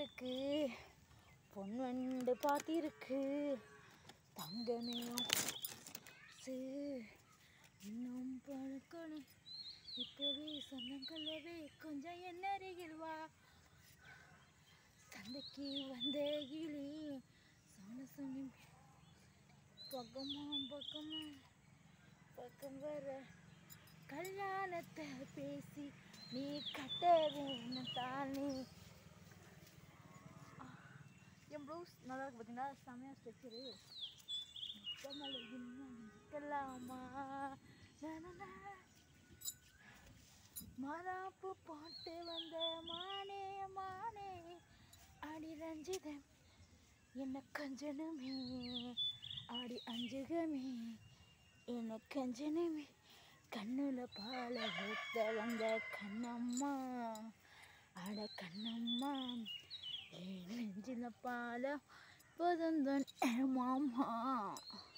இருக்கு பொன் வண்டு பார்த்திருக்கு தங்கமேயும் சு இன்னும் பழக்கணும் இப்போவே சொன்னங்கல்லவே கொஞ்சம் என்ன அருகில் வா சந்தைக்கு வந்த கிளி சொன்ன சொன்னி பக்கமா பக்கமா பக்கம் வர கல்யாணத்தை பேசி நீ கட்ட வேணும் தானே ஆ, என் ப்ளவுஸ் நல்லா இருக்கு பார்த்தீங்களா செமையாக ஸ்ட்ரெச்சரு கலாமா மராப்பு பாட்டு வந்த மானே மானே அடி ரஞ்சிதம் என்ன கஞ்சனுமே ஆடி அஞ்சுகமே என்ன கஞ்சனுமே கண்ணுல பால ஊத்த வந்த கண்ணம்மா அட கண்ணம்மா என் நெஞ்சில பால பொதந்தன் மாமா